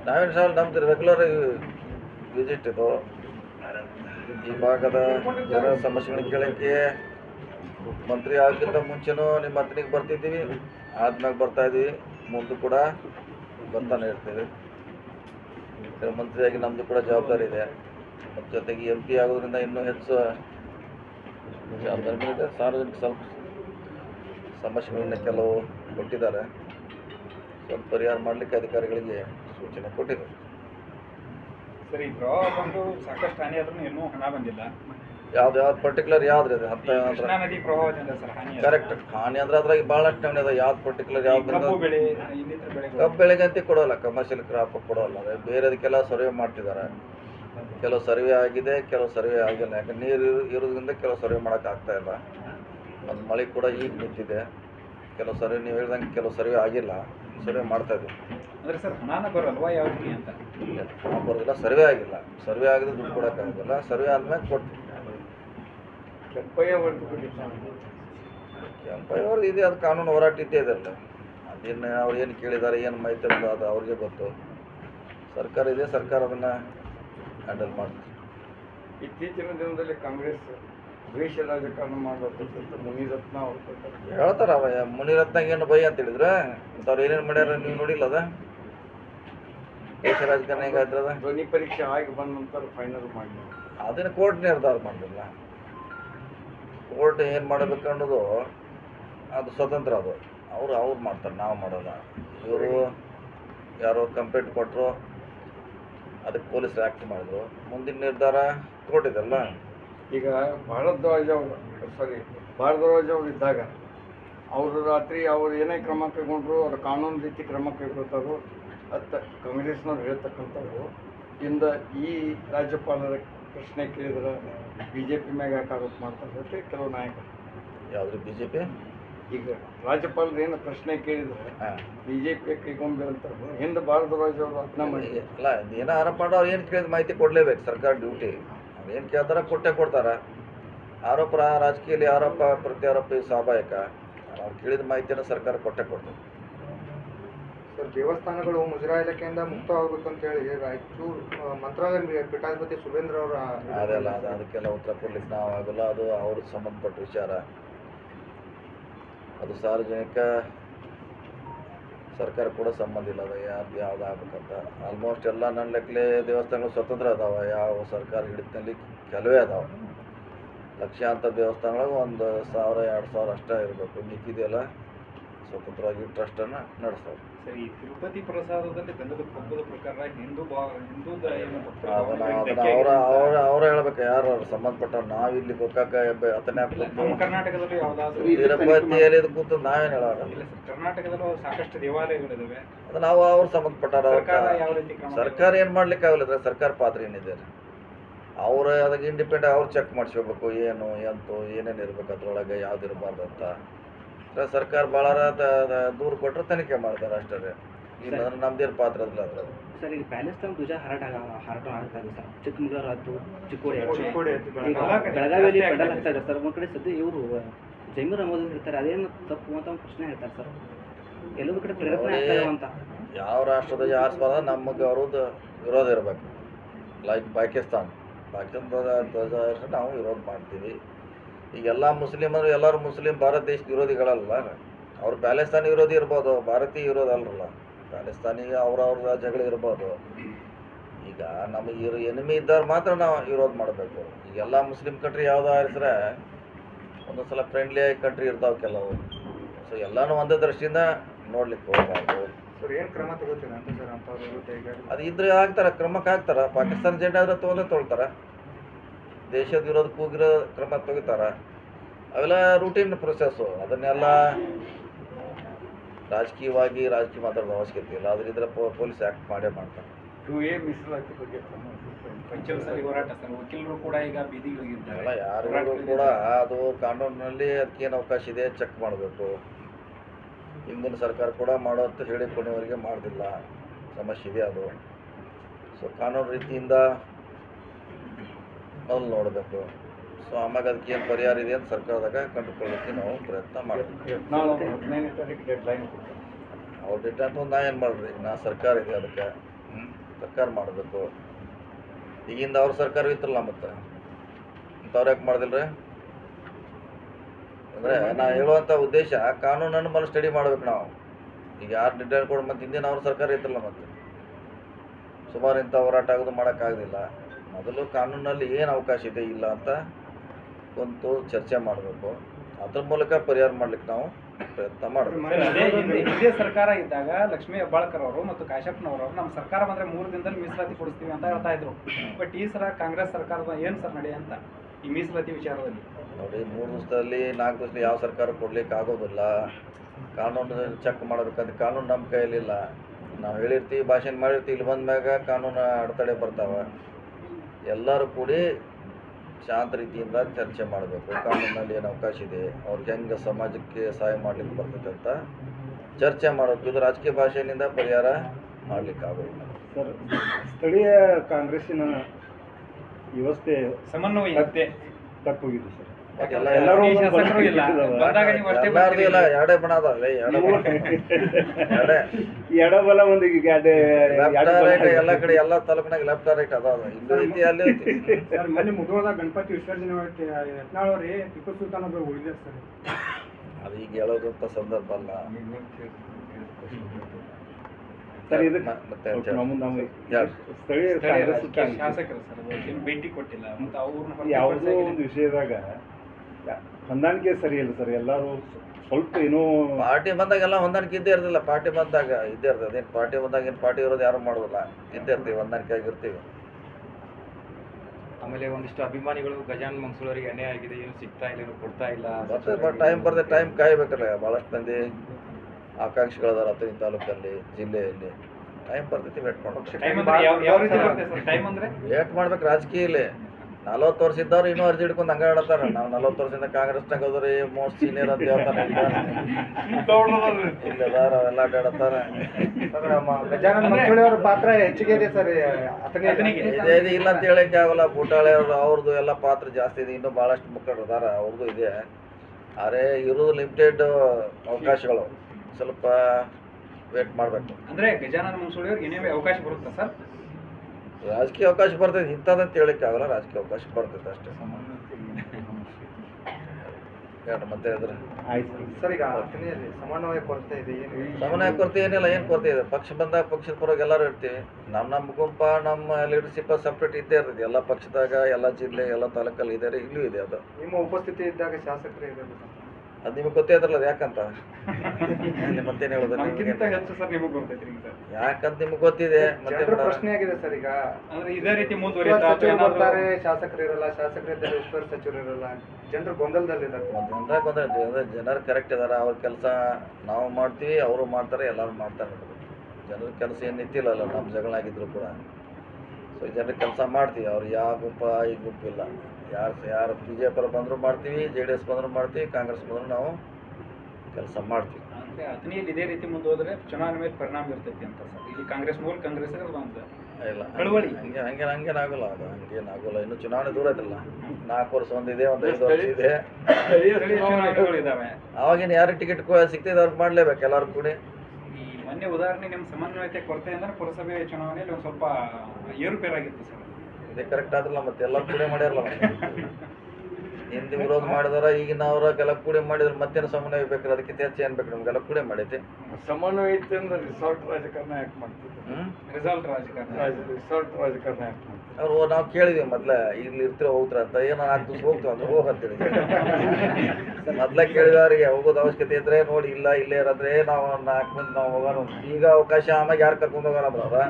ನಾವೇನು ಸಾಲ ನಮ್ದು ರೆಗ್ಯುಲರ್ ವಿಸಿಟ್ ಇದು ಈ ಭಾಗದ ಜನರ ಸಮಸ್ಯೆಗಳನ್ನ ಕೇಳೋಕ್ಕೆ ಮಂತ್ರಿ ಆಗಕ್ಕಿಂತ ಮುಂಚೆನೂ ನಿಮ್ಮ ಹತ್ರನಿಗೆ ಬರ್ತಿದ್ದೀವಿ ಆದ್ಮ್ಯಾಗ ಬರ್ತಾ ಇದ್ದೀವಿ ಮುಂದೆ ಕೂಡ ಬರ್ತಾನೆ ಇರ್ತೀವಿ ಯಾಕಂದ್ರೆ ಮಂತ್ರಿಯಾಗಿ ನಮ್ಮದು ಕೂಡ ಜವಾಬ್ದಾರಿ ಇದೆ ಮತ್ತು ಜೊತೆಗೆ ಎಂ ಪಿ ಆಗೋದ್ರಿಂದ ಇನ್ನೂ ಹೆಚ್ಚು ಜವಾಬ್ದಾರಿ ಮೇಲೆ ಸಾರ್ವಜನಿಕ ಸ್ವಲ್ಪ ಸಮಸ್ಯೆಗಳನ್ನ ಕೆಲವು ಕೊಟ್ಟಿದ್ದಾರೆ ಸ್ವಲ್ಪ ಪರಿಹಾರ ಮಾಡಲಿಕ್ಕೆ ಅಧಿಕಾರಿಗಳಿಗೆ ಸೂಚನೆ ಕೊಟ್ಟಿದ್ದಾರೆ ಸರ್ ಈ ಪ್ರವಾಹ ಬಂದು ಸಾಕಷ್ಟು ಹಾನಿ ಆದ್ರೂ ಇನ್ನೂ ಹಣ ಬಂದಿಲ್ಲ ಯಾವ್ದು ಯಾವ್ದು ಪರ್ಟಿಕ್ಯುಲರ್ ಯಾವ್ದು ಇದೆ ಹತ್ತ ಕೃಷ್ಣಾ ನದಿ ಪ್ರವಾಹದಿಂದ ಸರ್ ಹಾನಿ ಆಗಿದೆ. ಕರೆಕ್ಟ್ ಹಾನಿ ಅಂದ್ರೆ ಅದ್ರಾಗ ಭಾಳಷ್ಟು ನಮ್ಗೆ ಅದ ಯಾವ್ದು ಪರ್ಟಿಕ್ಯುಲರ್ ಈ ಯಾವ್ದು ಕಬ್ಬು ಬೆಳೆ ಇನ್ನಿತರ ಬೆಳೆಗಳು ಕಬ್ಬು ಬೆಳೆಗಂತೂ ಕೊಡೋಲ್ಲ ಕಮರ್ಷಿಯಲ್ ಕ್ರಾಪ್ ಕೊಡೋಲ್ಲ ಅದೇ ಬೇರೆದಕ್ಕೆಲ್ಲ ಸರ್ವೆ ಮಾಡ್ತಿದ್ದಾರೆ ಕೆಲವು ಸರ್ವೆ ಆಗಿದೆ ಕೆಲವು ಸರ್ವೆ ಆಗಿಲ್ಲ ಯಾಕಂದ್ರೆ ನೀರು ಇರು- ಇರೋದ್ರಿಂದ ಕೆಲವು ಸರ್ವೆ ಮಾಡೋಕೆ ಆಗ್ತಾ ಇಲ್ಲ ಮತ್ತು ಮಳೆ ಕೂಡ ಈಗ ನಿಂತಿದೆ ಕೆಲವು ಸರ್ವೆ ನೀವು ಹೇಳ್ದಂಗೆ ಕೆಲವು ಸರ್ವೆ ಆಗಿಲ್ಲ ಸರ್ವೆ ಮಾಡ್ತಾ ಇದ್ದೀವಿ ಅಂದ್ರೆ ಸರ್ ಹಣನ ಬರಲ್ವಾ ಯಾವ ರೀತಿ ಅಂತ ನಾವು ಬರೋದಿಲ್ಲ ಸರ್ವೆ ಆಗಿಲ್ಲ ಸರ್ವೆ ಆಗಿದ್ರೆ ದುಡ್ಡು ಕೊಡೋಕ್ಕಾಗಲ್ಲ ಸರ್ವೆ ಆದ್ಮೇಲೆ ಕೊಡ್ತೀವಿ ಕೆಂಪಯ್ಯವ್ರದ್ದು ಇದೆ ಅದು ಕಾನೂನು ಹೋರಾಟ ಇದ್ದೇ ಇದೆಲ್ಲ ಅದೇನು ಅವ್ರು ಏನು ಕೇಳಿದ್ದಾರೆ ಏನು ಮಾಹಿತಿ ಅನ್ನೋದು ಅದು ಅವ್ರಿಗೆ ಗೊತ್ತು ಸರ್ಕಾರ ಇದೆ ಸರ್ಕಾರ ಅದನ್ನು ಹ್ಯಾಂಡಲ್ ಮಾಡ್ತಾರೆ ಇತ್ತೀಚಿನ ದಿನದಲ್ಲಿ ಕಾಂಗ್ರೆಸ್ ದ್ವೇಷ ರಾಜಕಾರಣ ಮಾಡಬೇಕು ಮುನಿರತ್ನ ಅವರು ಹೇಳ್ತಾರ ಅವ ಮುನಿರತ್ನಾಗ ಏನು ಬೈ ಅಂತ ಹೇಳಿದ್ರೆ ಅವ್ರು ಏನೇನು ಮಾಡ್ಯಾರ ನೀವು ನೋಡಿಲ್ಲ ಅದ ದೇಶ ರಾಜಕಾರಣ ಹೇಗಾಯ್ತದ ಧ್ವನಿ ಪರೀಕ್ಷೆ ಆಗಿ ಬಂದ ನಂತರ ಫೈನಲ್ ಮಾಡಿ ಅದನ್ನು ಕೋರ್ಟ್ ನಿರ್ಧಾರ ಮಾಡಿಲ್ಲ ಕೋರ್ಟ್ ಏನು ಮಾಡಬೇಕು ಅನ್ನೋದು ಅದು ಸ್ವತಂತ್ರ ಅದು ಅವರು ಅವ್ರು ಮಾಡ್ತಾರೆ ನಾವು ಮಾಡೋಲ್ಲ ಇವರು ಯಾರೋ ಕಂಪ್ಲೇಂಟ್ ಕೊಟ್ಟರು ಅದಕ್ಕೆ ಪೊಲೀಸರು ಆ್ಯಕ್ಟ್ ಮಾಡಿದ್ರು ಮುಂದಿನ ನಿರ್ಧಾರ ಕೋರ್ಟ್ ಇದೆಲ್ಲ ಈಗ ಭಾರದ್ವಾಜ್ ಅವರು ಸಾರಿ ಭಾರದ್ವಾಜ್ ಅವರು ಇದ್ದಾಗ ಅವರು ರಾತ್ರಿ ಅವ್ರು ಏನೇ ಕ್ರಮ ಕೈಗೊಂಡ್ರು ಅವ್ರ ಕಾನೂನು ರೀತಿ ಕ್ರಮ ಕೈಗೊಳ್ತಾರೋ ಅತ್ತ ಕಾಂಗ್ರೆಸ್ನವ್ರು ಹೇಳ್ತಕ್ಕಂಥವ್ರು ಇಂದ ಈ ರಾಜ್ಯಪಾಲರ ಪ್ರಶ್ನೆ ಕೇಳಿದ್ರೆ ಬಿ ಜೆ ಪಿ ಮ್ಯಾಗ ಯಾಕೆ ಆರೋಪ ಮಾಡ್ತಾರೆ ಅಂತ ಕೆಲವು ನಾಯಕರು ಯಾವ್ದು ಬಿ ಜೆ ಪಿ ಈಗ ರಾಜ್ಯಪಾಲರು ಏನು ಪ್ರಶ್ನೆ ಕೇಳಿದ್ರೆ ಹಾಂ ಬಿ ಜೆ ಪಿ ಕೈಗೊಂಡಿರಂತಾರೆ ಹಿಂದೆ ಭಾರದ್ವಾಜ್ ಅವರು ಅದನ್ನ ಮಾಡಿ ಅಲ್ಲ ಏನೋ ಆರೋಪ ಮಾಡೋ ಅವ್ರು ಏನು ಕೇಳಿದ ಮಾಹಿತಿ ಕೊಡಲೇಬೇಕು ಸರ್ಕಾರ ಡ್ಯೂಟಿ ಅವ್ರು ಏನು ಕೇಳ್ತಾರ ಕೊಟ್ಟೆ ಕೊಡ್ತಾರ ಆರೋಪ ರಾ- ರಾಜಕೀಯದಲ್ಲಿ ಆರೋಪ ಪ್ರತ್ಯಾರೋಪ ಇದು ಸ್ವಾಭಾವಿಕ ಅವ್ರು ಕೇಳಿದ ಮಾಹಿತಿಯನ್ನು ಸರ್ಕಾರ ಕೊಟ್ಟೆ ಕೊಡ್ತದೆ ಸರ್ ದೇವಸ್ಥಾನಗಳು ಮುಜರಾಯಿ ಇಲಾಖೆಯಿಂದ ಮುಕ್ತವಾಗಬೇಕು ಅಂತ ಹೇಳಿ ರಾಯಚೂರು ಆ, ಮಂತ್ರಾಲಯ ಪೀಠಾಧಿಪತಿ ಸುಬೇಂದ್ರ ಅವರ ಅದೆಲ್ಲ ಅದು ಅದಕ್ಕೆಲ್ಲ ಉತ್ತರ ಕೊಡ್ಲಿಕ್ಕೆ ನಾವು ಆಗೋಲ್ಲ ಅದು ಅವ್ರಿಗೆ ಸಂಬಂಧಪಟ್ಟ ವಿಚಾರ ಅದು ಸಾರ್ವಜನಿಕ ಸರ್ಕಾರ ಕೂಡ ಸಂಬಂಧ ಇಲ್ಲ ಅದು ಯಾರ್ದು ಯಾವ್ದು ಆಗ್ಬೇಕಂತ ಆಲ್ಮೋಸ್ಟ್ ಎಲ್ಲ ನನ್ನ ಲೆಕ್ಕಲೆ ದೇವಸ್ಥಾನಗಳು ಸ್ವತಂತ್ರ ಅದಾವೆ ಯಾವ ಸರ್ಕಾರ ಹಿಡಿತಲ್ಲಿ ಕೆಲವೇ ಅದಾವೆ ಲಕ್ಷಾಂತರ ದೇವಸ್ಥಾನಗಳು ಒಂದು ಸಾವಿರ ಎರಡು ಸಾವಿರ ಅಷ್ಟೇ ಇರಬೇಕು ಮಿಕ್ಕಿದೆಲ್ಲ ಸ್ವತಂತ್ರವಾಗಿ ಟ್ರಸ್ಟನ್ನು ನಡೆಸ್ತಾವೆ ಸರ್ ಈ ತಿರುಪತಿ ಪ್ರಸಾದದಲ್ಲಿ ದಂಡದ ಪಕ್ಕದ ಪ್ರಕಾರ ಹಿಂದೂ ಭಾ ಹಿಂದೂ ದ- ಏನು ಭಕ್ತರ ಅದನ್ನ ಭಾವನೆಗಳಿಗೆ ಅದನ್ನ ಧಕ್ಕೆ ಅವರ ಆಗಿರುತ್ತೆ. ಅವ್ರ ಅವ್ರ ಹೇಳ್ಬೇಕು ಯಾರು ಅವ್ರು ಸಂಬಂಧಪಟ್ಟವ್ರು ನಾವಿಲ್ಲಿ ಗೋಕಾಕ ಅತನೇ ನಮ್ಮ ಕರ್ನಾಟಕದಲ್ಲೂ ಯಾವ್ದಾದ್ರು ತಿರುಪತಿಯಲ್ಲಿ ಇದು ಕೂತು ನಾವೇನು ಹೇಳೋಣ ಇಲ್ಲ ಸರ್ ಕರ್ನಾಟಕದಲ್ಲೂ ಸಾಕಷ್ಟು ದೇವಾಲಯಗಳಿದಾವೆ ಅದು ನಾವು ಅವ್ರು ಸಂಬಂಧಪಟ್ಟಾರ ಸರ್ಕಾರ ಯಾವ ರೀತಿ ಕ್ರಮ ಸರ್ಕಾರ ಏನು ಮಾಡ್ಲಿಕ್ಕೆ ಆಗಲ್ಲ ಇದ್ರಾಗ ಸರ್ಕಾರ ಪಾತ್ರ ಏನಿದೆ ಅವ್ರ ಅದಕ್ಕೆ ಇಂಡಿಪೆಂಡೆಂಟ್ ಅವ್ರು ಚೆಕ್ ಮಾಡಿಸ್ಕೋಬೇಕು ಏನು ಎಂತು ಏನೇನು ಇರ್ಬೇಕು ಅದ್ರೊಳಗೆ ಯಾವ್ದು ಇರಬಾರ್ದು ಅಂತ ಅದ್ರಾಗ ಸರ್ಕಾರ ಭಾಳ ದೂರ ಕೊಟ್ಟರೆ ತನಿಖೆ ಮಾಡ್ತಾರೆ ಅಷ್ಟೇ ಇಲ್ಲಾಂದ್ರೆ ನಮ್ದೇನು ಪಾತ್ರ ಇಲ್ಲ ಅದ್ರಾಗ ಸರ್ ಈಗ ಪ್ಯಾಲೆಸ್ತೇನ್ ಧ್ವಜ ಹಾರಾಟ ಹಾರಾಟ ಆಗ್ತಾ ಇದೆ ಸರ್ ಚಿಕ್ಕಮಗಳೂರು ಆಯ್ತು ಚಿಕ್ಕೋಡಿ ಆಯ್ತು ಚಿಕ್ಕೋಡಿ ಆಯ್ತು, ಈಗ ಬೆಳಗಾವಿ ಬೆಳಗಾವಿಯಲ್ಲಿ ಜಾಸ್ತಿ ಪೆಡಲ್ ಆಗ್ತಾ ಆಗ್ತಾ ಇದೆ ಸರ್ ಒಂದ್ ಕಡೆ ಸದ್ಯ ಇವರು ಜಮೀರ್ ಅಹಮದ್ ಹೇಳ್ತಾರೆ ಅದೇನು ತಪ್ಪು ಅಂತ ಒಂದು ಪ್ರಶ್ನೆ ಹೇಳ್ತಾರೆ ಸರ್ ಎಲ್ಲೊಂದು ಕಡೆ ಪ್ರೇರೇಪಣೆ ಆಗ್ತಾ ಇದೆ ಅಂತ ಯಾವ ರಾಷ್ಟ್ರದ ಆರಿಸ್ಬಾರ್ದ ನಮಗೆ ಅವ್ರದ್ದು ವಿರೋಧ ಇರಬೇಕು ಲೈಕ್ ಪಾಕಿಸ್ತಾನ್ ಪಾಕಿಸ್ತಾನದ ಧ್ವಜ ಹಾರಿಸಿ ನಾವು ವಿರೋಧ ಮಾಡ್ತೀವಿ ಈಗ ಎಲ್ಲ ಮುಸ್ಲಿಮರು ಎಲ್ಲರೂ ಮುಸ್ಲಿಂ ಭಾರತ ದೇಶದ ವಿರೋಧಿಗಳಲ್ಲ ಅವ್ರು ಪ್ಯಾಲೆಸ್ತಾನಿ ವಿರೋಧಿ ಇರ್ಬೋದು ಭಾರತೀಯ ವಿರೋಧ ಅಲ್ಲರಲ್ಲ ಪ್ಯಾಲೆಸ್ತಾನಿಗೆ ಅವ್ರವ್ರ ಜಗಳ ಇರ್ಬೋದು ಈಗ ನಮಗೆ ಇರೋ ಎನಿಮಿ ಇದ್ದವ್ರು ಮಾತ್ರ ನಾವು ವಿರೋಧ ಮಾಡಬೇಕು ಈಗ ಎಲ್ಲ ಮುಸ್ಲಿಂ ಕಂಟ್ರಿ ಯಾವ್ದು ಆರಿಸಿದ್ರೆ ಒಂದೊಂದು ಸಲ ಫ್ರೆಂಡ್ಲಿ ಕಂಟ್ರಿ ಇರ್ತಾವೆ ಕೆಲವು ಸೊ ಎಲ್ಲನೂ ಒಂದೇ ದೃಷ್ಟಿಯಿಂದ ನೋಡ್ಲಿಕ್ಕೆ ಹೋಗ್ಬಾರ್ದು ಸರ್ ಏನು ಕ್ರಮ ತಗೋತೀರಾ ಅಂತ ಸರ್ ಅಂಥವ್ರ ವಿರುದ್ಧ ಈಗ ಅದು ಇದ್ರೆ ಆಗ್ತಾರೆ ಕ್ರಮಕ್ಕೆ ಹಾಕ್ತಾರ ಪಾಕಿಸ್ತಾನ ಜೆಂಡ ಆದ್ರೆ ತೊಗೊಂಡೇ ತೊಗೊಳ್ತಾರ ದೇಶದ ವಿರೋಧ ಕೂಗಿರೋ ಕ್ರಮ ತೆಗಿತಾರ ಅವೆಲ್ಲ ರೂಟೀನ್ ಪ್ರೊಸೆಸ್ಸು ಅದನ್ನೆಲ್ಲ ರಾಜಕೀಯವಾಗಿ ರಾಜಕೀಯ ಮಾತಾಡೋದು ಅವಶ್ಯಕತೆ ಇಲ್ಲ ಅದ್ರಿದ್ರೆ ಪೊಲೀಸ್ ಆ್ಯಕ್ಟ್ ಮಾಡೇ ಮಾಡ್ತಾರೆ ಟು ಎ ಮೀಸಲಾತಿ ಬಗ್ಗೆ ಕ್ರಮ ಪಂಚಮಸಾಲಿ ಹೋರಾಟ ಸರ್ ವಕೀಲರು ಕೂಡ ಈಗ ಎಲ್ಲ ಬೀದಿಗಳಿಗಿದ್ದಾರೆ ಯಾರಿಗೂ ಕೂಡ ಅದು ಕಾನೂನಿನಲ್ಲಿ ಅದಕ್ಕೇನು ಅವಕಾಶ ಇದೆ ಚೆಕ್ ಮಾಡಬೇಕು ಹಿಂದಿನ ಸರ್ಕಾರ ಕೂಡ ಮಾಡೋ ಅಂತ ಹೇಳಿ ಕೊನೆಯವರೆಗೆ ಮಾಡೋದಿಲ್ಲ ಸಮಸ್ಯೆ ಇದೆ ಅದು ಸೊ ಕಾನೂನು ರೀತಿಯಿಂದ ಮೊದಲು ನೋಡಬೇಕು ಸೊ ಆಮ್ಯಾಗ ಅದಕ್ಕೆ ಏನು ಪರಿಹಾರ ಇದೆ ಅಂತ ಸರ್ಕಾರದಾಗ ಕಂಡುಕೊಳ್ಳೋಕ್ಕೆ ನಾವು ಪ್ರಯತ್ನ ಮಾಡಬೇಕು ಹದಿನಾಳು ಹದಿನೈದನೇ ತಾರೀಕು ಡೆಡ್ ಲೈನ್ ಕೊಡ್ತಾರೆ ಅವ್ರ ಡೇಟಾ ಅಂತ ನಾ ಏನು ಮಾಡ್ರಿ ನಾ ಸರ್ಕಾರ ಇದೆ ಅದಕ್ಕೆ ಹ್ಞೂ ಸರ್ಕಾರ ಮಾಡಬೇಕು ಈಗಿಂದ ಅವ್ರ ಸರ್ಕಾರ ಇತ್ತಲ್ಲ ಮತ್ತೆ ಇಂಥವ್ರು ಯಾಕೆ ಮಾಡಿದಿಲ್ರಿ ಅಂದರೆ ನಾ ಹೇಳುವಂಥ ಉದ್ದೇಶ ಕಾನೂನನ್ನು ಮೇಲೆ ಸ್ಟಡಿ ಮಾಡ್ಬೇಕು ನಾವು ಈಗ ಯಾರು ನಿರ್ಣಯ ಕೊಡು ಮತ್ತೆ ಹಿಂದಿನ ಅವ್ರ ಸರ್ಕಾರ ಇತ್ತಲ್ಲ ಮತ್ತೆ ಸುಮಾರು ಇಂಥ ಹೋರಾಟ ಆಗೋದು ಮಾಡೋಕ್ಕಾಗಲಿಲ್ಲ ಮೊದಲು ಕಾನೂನಲ್ಲಿ ಏನು ಅವಕಾಶ ಇದೆ ಇಲ್ಲ ಅಂತ ಕುಂತು ಚರ್ಚೆ ಮಾಡಬೇಕು ಅದ್ರ ಮೂಲಕ ಪರಿಹಾರ ಮಾಡ್ಲಿಕ್ಕೆ ನಾವು ಪ್ರಯತ್ನ ಮಾಡಬೇಕು ಸರ್, ಅದೇ ಹಿಂದೆ ಹಿಂದೆ ಸರ್ಕಾರ ಇದ್ದಾಗ ಲಕ್ಷ್ಮೀ ಹೆಬ್ಬಾಳ್ಕರ್ ಅವರು ಮತ್ತು ಕಾಶಪ್ಪನವರು ನಮ್ಮ ಸರ್ಕಾರ ಬಂದ್ರೆ ಮೂರು ದಿನದಲ್ಲಿ ಮೀಸಲಾತಿ ಕೊಡಿಸ್ತೀವಿ ಅಂತ ಹೇಳ್ತಾ ಇದ್ರು ಬಟ್ ಈ ಸಲ ಕಾಂಗ್ರೆಸ್ ಸರ್ಕಾರದ ಏನು ಸರ್ ನಡೆ ಅಂತ ಈ ಮೀಸಲಾತಿ ವಿಚಾರದಲ್ಲಿ ನೋಡಿ ಮೂರು ದಿವಸದಲ್ಲಿ ನಾಲ್ಕು ದಿವಸದಲ್ಲಿ ಯಾವ ಸರ್ಕಾರ ಕೊಡ್ಲಿಕ್ಕೆ ಆಗೋದಿಲ್ಲ ಕಾನೂನು ಚೆಕ್ ಮಾಡಬೇಕಂದ್ರೆ ಕಾನೂನು ನಮ್ಮ ಕೈಯಲ್ಲಿಲ್ಲ ನಾವು ಹೇಳಿರ್ತೀವಿ ಭಾಷಣ ಮಾಡಿರ್ತೀವಿ ಇಲ್ಲಿ ಬಂದ ಮ್ಯಾಗ ಕಾನೂನು ಅಡೆತಡೆ ಬರ್ತಾವೆ ಎಲ್ಲರೂ ಕೂಡಿ ಶಾಂತ ರೀತಿಯಿಂದ ಚರ್ಚೆ ಮಾಡಬೇಕು ಕಾನೂನಲ್ಲಿ ಏನು ಅವಕಾಶ ಇದೆ ಅವ್ರಿಗೆ ಹೆಂಗೆ ಸಮಾಜಕ್ಕೆ ಸಹಾಯ ಮಾಡ್ಲಿಕ್ಕೆ ಬರ್ತೈತೆ ಅಂತ ಚರ್ಚೆ ಮಾಡಬೇಕು ಇದು ರಾಜಕೀಯ ಭಾಷೆಯಿಂದ ಪರಿಹಾರ ಮಾಡ್ಲಿಕ್ಕೆ ಆಗೋದಿಲ್ಲ ಸರ್ ಸ್ಥಳೀಯ ಕಾಂಗ್ರೆಸ್ಸಿನ ವ್ಯವಸ್ಥೆ ಸಮನ್ವಯ ಇರುತ್ತೆ ತಪ್ಪೋಗಿದೆ ಸರ್ ಮತ್ತೆ ಎಲ್ಲ ಎಲ್ಲರೂ ಈ ಒಂದೊಂದು ಶಾಸಕರು ಇಲ್ಲ ಬಿಟ್ಟಿದ್ದಾವೆ. ಬಂದಾಗ ನೀವು ಅಷ್ಟೇ ಎಲ್ಲಾರ್ದು ಇಲ್ಲ ಬರ್ತೀರಿ. ಎರಡೇ ಬಣ ಅದಾವೆ ಎರಡೇ ಬಣ ಎರಡೇ ಎಡಬಲ ಒಂದು ಈಗ ಗಾಡಿ ಲೆಫ್ಟ್ ರೈಟ್ ಎಲ್ಲ ಕಡೆ ಎಲ್ಲ ತಾಲೂಕಿನಾಗ ಲೆಫ್ಟ್ ರೈಟ್ ಅದಾವ ಇಲ್ಲೂ ಐತಿ ಅಲ್ಲಿ ಐತಿ ಸರ್ ಮೊನ್ನೆ ಮುಧೋಳದಾಗ ಗಣಪತಿ ವಿಸರ್ಜನೆ ಒಳಗೆ ಯತ್ನಾಳ್ ಅವ್ರಿ ಟಿಪ್ಪು ಸುಲ್ತಾನ್ ಒಬ್ಬರು ಉಳಿದ ಸರ್ ಅದು ಈಗ ಹೇಳೋದಂತ ಸಂದರ್ಭ ಅಲ್ಲ ಸರ್ ಇದಕ್ಕೆ ಮ- ಮತ್ತೆ ಓಕೆ, ನಮ್ಮ ನಮ್ಮ ಯಾರು? ಸ್ಥಳೀಯ ಸ್ಥಳೀಯ ಕಾಂಗ್ರೆಸ್ ರಾಜಕೀಯ ಶಾಸಕರು ಸರ್ ಅದು ಏನು ಭೇಟಿ ಕೊಟ್ಟಿಲ್ಲ ಮತ್ತು ಅವ್ರನ್ನ ಯಾವುದೋ ಒಂದು ವಿಷಯದಾಗ ಹೊಂದಾಣಿಕೆ ಸರಿ ಇಲ್ಲ ಸರ್ ಎಲ್ಲರೂ ಸ್ವಲ್ಪ ಏನೋ ಪಾರ್ಟಿ ಬಂದಾಗ ಎಲ್ಲ ಹೊಂದಾಣಿಕೆ ಇದ್ದೇ ಇರ್ತಿಲ್ಲ ಪಾರ್ಟಿ ಬಂದಾಗ ಇದ್ದೇ ಇರ್ತದೆ ಅದೇನು ಪಾರ್ಟಿ ಬಂದಾಗ ಏನು ಪಾರ್ಟಿ ಇರೋದು ಯಾರು ಮಾಡೋದಿಲ್ಲ ಇದ್ದೇ ಇರ್ತೀವಿ ಹೊಂದಾಣಿಕೆ ಆಗಿರ್ತೀವಿ ಆಮೇಲೆ ಒಂದಿಷ್ಟು ಅಭಿಮಾನಿಗಳು ಗಜಾನ್ ಮಂಗ್ಸೂಳರಿಗೆ ಅನ್ಯಾಯ ಆಗಿದೆ ಏನು ಸಿಗ್ತಾ ಇಲ್ಲ ಏನು ಕೊಡ್ತಾ ಇಲ್ಲ ಬರ್ತದೆ ಬಟ್ ಟೈಮ್ ಬರ್ತದೆ ಟೈಮ್ ಕಾಯ್ಬೇಕಲ್ಲ ಭಾಳಷ್ಟು ಮಂದಿ ಆಕಾಂಕ್ಷಿಗಳದಾರ ಹತ್ತಿರ ತಾಲೂಕಲ್ಲಿ ಜಿಲ್ಲೆಯಲ್ಲಿ ಟೈಮ್ ಬರ್ತೈತಿ ವೇಟ್ ಮಾಡ್ಬೇಕು ಟೈಮ್ ಅಂದ್ರೆ ಯಾವ ಯಾವ ರೀತಿ ಬರುತ್ತೆ ಸರ್ ಟೈಮ್ ಅಂದ್ರೆ ವೇಟ್ ಮಾಡ್ಬೇಕು ರಾಜಕೀಯಲ್ಲಿ ನಲವತ್ತು ವರ್ಷ ಇದ್ದವ್ರು ಇನ್ನೂ ಅರ್ಜಿ ಹಿಡ್ಕೊಂಡು ಹಂಗ ಆಡತ್ತಾರ ನಾವು ನಲವತ್ತು ವರ್ಷದಿಂದ ಕಾಂಗ್ರೆಸ್ನಾಗ ಹೋದ್ರಿ ಮೋಸ್ಟ್ ಸೀನಿಯರ್ ಅಂತ ಹೇಳ್ತಾನೆ ಇಲ್ಲ ಅದಾರ ಅವೆಲ್ಲ ಅಡ್ಡಾಡತ್ತಾರ ಸರ್ ಮ- ಗಜಾನನ ಮಂಚೂಳಿ ಅವರ ಪಾತ್ರ ಹೆಚ್ಚಿಗೆ ಇದೆ ಸರ್ ಅತನೇ ಅತನಿಗೆ. ಇದೆ ಇದೆ ಇಲ್ಲ ಅಂತ ಹೇಳಕ್ಕೆ ಆಗಲ್ಲ ಬೂಟಾಳೆ ಅವ್ರು ಅವ್ರದ್ದು ಎಲ್ಲ ಪಾತ್ರ ಜಾಸ್ತಿ ಇದೆ ಇನ್ನೂ ಭಾಳಷ್ಟು ಮುಖಂಡರು ಅದಾರ ಅವ್ರದ್ದು ಇದೆ ಆದರೆ ಇರೋದು ಲಿಮಿಟೆಡ್ ಅವಕಾಶಗಳು ಸ್ವಲ್ಪ ವೇಟ್ ಮಾಡಬೇಕು ಅಂದ್ರೆ ಗಜಾನನ ಮಂಸೂಳಿ ಅವ್ರಿಗೆ ಏನೇ ಅವಕಾಶ ಬರುತ್ತಾ ಸರ್ ರಾಜಕೀಯ ಅವಕಾಶ ಬರ್ತೈತೆ ಇಂಥದ್ದಂತ ಹೇಳಕ್ಕೆ ಆಗಲ್ಲ ರಾಜಕೀಯ ಅವಕಾಶ ಬರ್ತೈತೆ ಅಷ್ಟೇ ಹೇಳಿ ಮತ್ತೆ ಹೇಳಿದ್ರೆ ಆಯ್ತು ಸರ್ ಈಗ ಅತನೆಯಲ್ಲಿ ಸಮನ್ವಯ ಕೊರತೆ ಇದೆ ಏನು ಸಮನ್ವಯ ಕೊರತೆ ಏನಿಲ್ಲ ಏನು ಕೊರತೆ ಇದೆ ಪಕ್ಷ ಬಂದಾಗ ಪಕ್ಷದ ಪರವಾಗಿ ಎಲ್ಲರೂ ಇರ್ತೀವಿ ನಮ್ಮ ನಮ್ಮ ಗುಂಪ ನಮ್ಮ ಲೀಡರ್ಶಿಪ್ ಸಪ್ರೇಟ್ ಇದ್ದೇ ಇರ್ತೈತಿ ಎಲ್ಲ ಪಕ್ಷದಾಗ ಎಲ್ಲ ಜಿಲ್ಲೆ ಎಲ್ಲ ತಾಲೂಕಲ್ಲಿ ಇದೆ ರೀ ಇಲ್ಲೂ ಇದೆ ಅದು ನಿಮ್ಮ ಉಪಸ್ಥಿತಿ ಇದ್ದಾಗ ಶಾಸಕರೇ ಇರೋದು ಸರ್. ಅದು ನಿಮಗೆ ಗೊತ್ತೇ ಇದ್ರಲ್ಲ ಅದು ಯಾಕಂತ ಇಲ್ಲಿ ಮತ್ತೇನು ಹೇಳೋದು ನಮ್ಗಿಂತ ನಿಮ್ಗೆ ಹೆಚ್ಚು ಸರ್ ನಿಮಗೆ ಗೊತ್ತೈತ್ರಿ ಸರ್ ಯಾಕಂತ ನಿಮ್ಗೆ ಗೊತ್ತಿದೆ ಮತ್ತೆ ಜನರ ಪ್ರಶ್ನೆ ಆಗಿದೆ ಸರ್ ಈಗ ಅಂದ್ರೆ ಇದೇ ರೀತಿ ಉಸ್ತುವಾರಿ ಮುಂದುವರಿಯುತ್ತಾ ಅಥವಾ ಸಚಿವರು ಏನಾದ್ರು- ಬರ್ತಾರೆ ಶಾಸಕರು ಇರಲ್ಲ ಶಾಸಕರು ಇದ್ದಾರೆ ಉಸ್ತುವಾರಿ ಸಚಿವರು ಇರಲ್ಲ ಜನರು ಗೊಂದಲದಲ್ಲಿದ್ದಾರೆ ಜನರಾಗ ಬಂದ್ರೆ ಜನರು ಕರೆಕ್ಟ್ ಇದಾರ ಅವ್ರ ಕೆಲಸ ನಾವು ಮಾಡ್ತೀವಿ ಅವರು ಮಾಡ್ತಾರೆ ಎಲ್ಲರೂ ಮಾಡ್ತಾರೆ ಜನರ ಕೆಲಸ ಏನು ನಿಂತಿಲ್ಲಲ್ಲ ನಮ್ಮ ಜಗಳ ಆಗಿದ್ರು ಕೂಡ ಸೊ ಜನರ ಕೆಲಸ ಮಾಡ್ತೀವಿ ಅವ್ರು ಯಾವ ಗುಂಪ ಈ ಗುಂಪಿಲ್ಲ ಯಾರು ಯಾರು ಬಿ ಜೆ ಪಿ ಬಂದರೂ ಮಾಡ್ತೀವಿ ಜೆ ಡಿ ಎಸ್ ಬಂದರೂ ಮಾಡ್ತೀವಿ ಕಾಂಗ್ರೆಸ್ ಬಂದರೂ ನಾವು ಕೆಲಸ ಮಾಡ್ತೀವಿ ಅಂದ್ರೆ ಅಥಣಿಯಲ್ಲಿ ಇದೇ ರೀತಿ ಮುಂದುವರೆದ್ರೆ ಚುನಾವಣೆ ಮೇಲೆ ಪರಿಣಾಮ ಇರ್ತೈತಿ ಅಂತ ಸರ್ ಇಲ್ಲಿ ಕಾಂಗ್ರೆಸ್ ಮೂಲ ಕಾಂಗ್ರೆಸ್ ಒಂದು ಇಲ್ಲ ಕಳವಳಿ. ಹಂಗೆ ಹಂಗೆ ಹಂಗೇನಾಗಲ್ಲ ಅದು ಹಂಗೇನಾಗಲ್ಲ ಇನ್ನು ಚುನಾವಣೆ ದೂರ ಐತಲ್ಲ ನಾಲ್ಕು ವರ್ಷ ಒಂದಿದೆ ಒಂದು ಐದು ವರ್ಷ ಇದೆ ಸ್ಥಳೀಯ ಚುನಾವಣೆಗಳು ಇದಾವೆ ಅವಾಗಿನ ಯಾರಿಗೆ ಟಿಕೆಟ್ ಸಿಗ್ತಿದೆ ಅವ್ರಿಗೆ ಮಾಡ್ಲೇಬೇಕು ಎಲ್ಲರೂ ಕೂಡಿ ಈ ಮೊನ್ನೆ ಉದಾಹರಣೆ ನಿಮ್ಮ ಸಮನ್ವಯತೆ ಕೊರತೆ ಅಂದ್ರೆ ಪುರಸಭೆ ಚುನಾವಣೆಯಲ್ಲಿ ಒಂದು ಸ್ವಲ್ಪ ಏರುಪೇರಾಗಿತ್ತು ಸರ್ ಇದೇ ಕರೆಕ್ಟ್ ಆದ್ರಲ್ಲ ಮತ್ತೆ ಎಲ್ಲ ಕೂಡಿ ಮಾಡ್ಯಾರಲ್ಲ ಮತ್ತೆ ಹಿಂದೆ ವಿರೋಧ ಮಾಡಿದಾರ ಈಗಿನ ಅವ್ರ ಕೆಲ ಕೂಡಿ ಮಾಡಿದ್ರೆ ಮತ್ತೇನು ಸಮನ್ವಯ ಬೇಕಾದ್ರೆ ಅದಕ್ಕಿಂತ ಹೆಚ್ಚು ಏನ್ ಬೇಕು ನಮ್ಗೆಲ್ಲ ಕೂಡಿ ಮಾಡೈತಿ ಸಮನ್ವಯ ಇತ್ತು ಅಂದ್ರೆ ರಿಸಾರ್ಟ್ ರಾಜಕಾರಣ ಯಾಕೆ ಮಾಡ್ತಿದ್ರು ಹ್ಮ್ ರಿಸಲ್ಟ್ ರಾಜಕಾರಣ ರಾಜ- ರಿಸಾರ್ಟ್ ರಾಜಕಾರಣ ಯಾಕೆ ಮಾಡ್ತಿದ್ರು ಅವ್ರು ನಾವು ಕೇಳಿದ್ವಿ ಮೊದ್ಲ ಇಲ್ಲಿ ಇರ್ತೀರ ಹೋಗ್ತಾರ ಅಂತ ಏನೋ ನಾಲ್ಕು ದಿವಸ ಹೋಗ್ತೀವಿ ಅಂದ್ರೆ ಹೋಗಂತೇಳಿ ಮೊದ್ಲ ಕೇಳಿದವ್ರಿಗೆ ಹೋಗೋದು ಅವಶ್ಯಕತೆ ಇದ್ರೆ ನೋಡಿ ಇಲ್ಲ ಇಲ್ಲೇ ಇರೋದ್ರೆ ನಾವು ನಾಲ್ಕು ಮಂದಿ ನಾವು ಹೋಗೋಣ ಈಗ ಅವಕಾಶ ಆಮ್ಯಾಗ ಯಾರು ಕರ್ಕೊಂಡು ಹೋಗೋಣ ಅಂದ್ರ ಅವ್ರ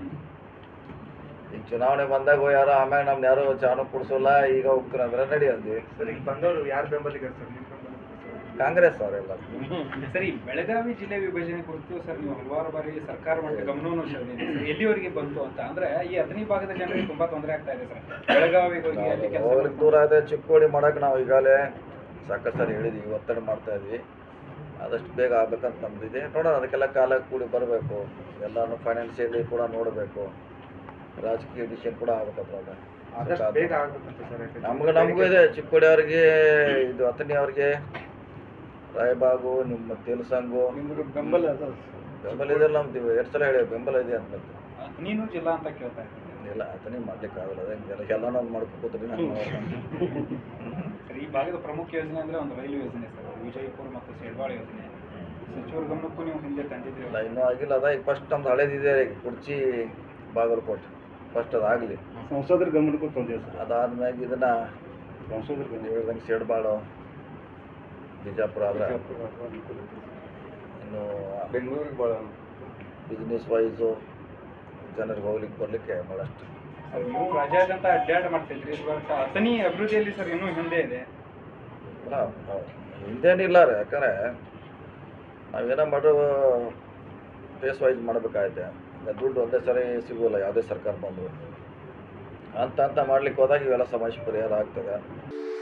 ಈಗ ಚುನಾವಣೆ ಬಂದಾಗ ಯಾರು ಆಮ್ಯಾಗ ನಮ್ನ ಯಾರು ಚಾನು ಕುಡ್ಸೋಲ್ಲ ಈಗ ಹೋಗ್ತಾರ ಅಂದ್ರೆ ನಡಿ ಅಂದ್ವಿ ಸರ್ ಈಗ ಬಂದವರು ಯಾರು ಬೆಂಬಲಿಗರು ಸರ್ ನಿಮ್ಮ ಬೆಂಬಲಿಗರು ಸರ್? ಕಾಂಗ್ರೆಸ್ ಅವರೆಲ್ಲ ಸರಿ ಬೆಳಗಾವಿ ಜಿಲ್ಲೆ ವಿಭಜನೆ ಕುರಿತು ಸರ್ ನೀವು ಹಲವಾರು ಬಾರಿ ಸರ್ಕಾರ ಮಟ್ಟ ಗಮನವನ್ನು ಸೆಳೆದಿದ್ದೀರಿ ಸರ್ ಎಲ್ಲಿವರೆಗೆ ಬಂತು ಅಂತ ಅಂದ್ರೆ ಈ ಹತ್ತನೇ ಭಾಗದ ಜನರಿಗೆ ತುಂಬಾ ತೊಂದರೆ ಆಗ್ತಾ ಇದೆ ಸರ್ ಬೆಳಗಾವಿಗೆ ಹೋಗಿ ಅಲ್ಲಿ ಕೆಲಸ ಹೋಗ್ಲಿಕ್ಕೆ ದೂರ ಆದ್ರೆ ಚಿಕ್ಕೋಡಿ ಮಾಡಕ್ಕೆ ನಾವು ಈಗಾಗಲೇ ಸಾಕಷ್ಟು ಸಾರಿ ಹೇಳಿದ್ವಿ ಒತ್ತಡ ಮಾಡ್ತಾ ಇದ್ವಿ ಆದಷ್ಟು ಬೇಗ ಆಗ್ಬೇಕಂತ ನಮ್ದಿದೆ ನೋಡೋಣ ಅದಕ್ಕೆಲ್ಲ ಕಾಲ ಕೂಡಿ ಬರಬೇಕು ಎಲ್ಲಾನು ಫೈನಾನ್ಷಿಯಲಿ ಕೂಡ ನೋಡಬೇಕು ರಾಜಕೀಯ ಡಿಸಿಷನ್ ಕೂಡ ಆಗ್ಬೇಕಂತ ಆದಷ್ಟು ಬೇಗ ಆಗ್ಬೇಕಂತ ಸರ್ ಯಾಕಂದ್ರೆ ನಮ್ಗೆ ನಮಗೂ ಇದೆ ಚಿಕ್ಕೋಡಿ ಅವ್ರಿಗೆ ಇದು ಅಥಣಿ ಅವ್ರಿಗೆ ರಾಯಬಾಗು ನಿಮ್ಮ ತೆಲುಸಂಗು ನಿಮ್ಗೆ ಬೆಂಬಲ ಅದ ಬೆಂಬಲ ಇದೆ ನಮ್ದು ಎರಡು ಸಲ ಹೇಳಿ ಬೆಂಬಲ ಇದೆ ಅಂತ ನೀನು ಜಿಲ್ಲಾ ಅಂತ ಕೇಳ್ತಾ ಇದ್ದೀನಿ ಇಲ್ಲ ಅದನ್ನೇ ಮಾಡ್ಲಿಕ್ಕೆ ಆಗಲ್ಲ ಅದೇ ಎಲ್ಲ ಎಲ್ಲನೂ ಒಂದು ಮಾಡ್ಕೊಬೋದ್ರಿ ನಾನು ಸರ್ ಈ ಭಾಗದ ಪ್ರಮುಖ ಯೋಜನೆ ಅಂದರೆ ಒಂದು ರೈಲು ಯೋಜನೆ ಸರ್ ವಿಜಯಪುರ ಮತ್ತು ಸೇಡ್ವಾಳ ಯೋಜನೆ ಸಚಿವರ ಗಮನಕ್ಕೂ ನೀವು ಹಿಂದೆ ತಂದಿದ್ದೀರಿ ಇಲ್ಲ ಇನ್ನೂ ಆಗಿಲ್ಲ ಅದ ಈಗ ಫಸ್ಟ್ ನಮ್ದು ಹಳೇದಿದೆ ರೀ ಕುರ್ಚಿ ಬಾಗಲಕೋಟೆ ಫಸ್ಟ್ ಅದಾಗಲಿ ಸಂಸದರ ಗಮನಕ್ಕೂ ತಂದೇವೆ ಸರ್ ಅದಾದ್ಮ್ಯಾಗ ಇದನ್ನು ಸಂಸದರ ನೀವು ಗಮನ ಹೇಳ್ದಂಗೆ ಸೇಡ್ಬಾಳು ಬಿಜಾಪುರ ಆದ್ರೆ ಇನ್ನು ಬೆಂಗಳೂರಿಗೆ ಭಾಳ ಬಿಸ್ನೆಸ್ ವೈಸು ಜನರಿಗೆ ಹೋಗ್ಲಿಕ್ಕೆ ಬರಲಿಕ್ಕೆ ಭಾಳಷ್ಟು ಸರ್ ನೀವು ರಾಜ್ಯಾದ್ಯಂತ ಅಡ್ಡಾಡ್ ಮಾಡ್ತಿದ್ರಿ ಬಟ್ ಅಥಣಿ ಅಭಿವೃದ್ಧಿಯಲ್ಲಿ ಸರ್ ಇನ್ನೂ ಹಿಂದೆ ಇದೆ ಅಲ್ಲ ನಾವು ಹಿಂದೇನಿಲ್ಲ ರೀ ಯಾಕಂದರೆ ನಾವೇನೋ ಮಾಡೋ ಫೇಸ್ ವೈಸ್ ಮಾಡಬೇಕಾಗೈತೆ ಈಗ ದುಡ್ಡು ಒಂದೇ ಸರಿ ಸಿಗೋಲ್ಲ ಯಾವುದೇ ಸರ್ಕಾರ ಬಂದರು ಅಂತ ಅಂತ ಮಾಡ್ಲಿಕ್ಕೆ ಹೋದಾಗ ಇವೆಲ್ಲ ಸಮಸ್ಯೆ ಪರಿಹಾರ ಆಗ್ತದೆ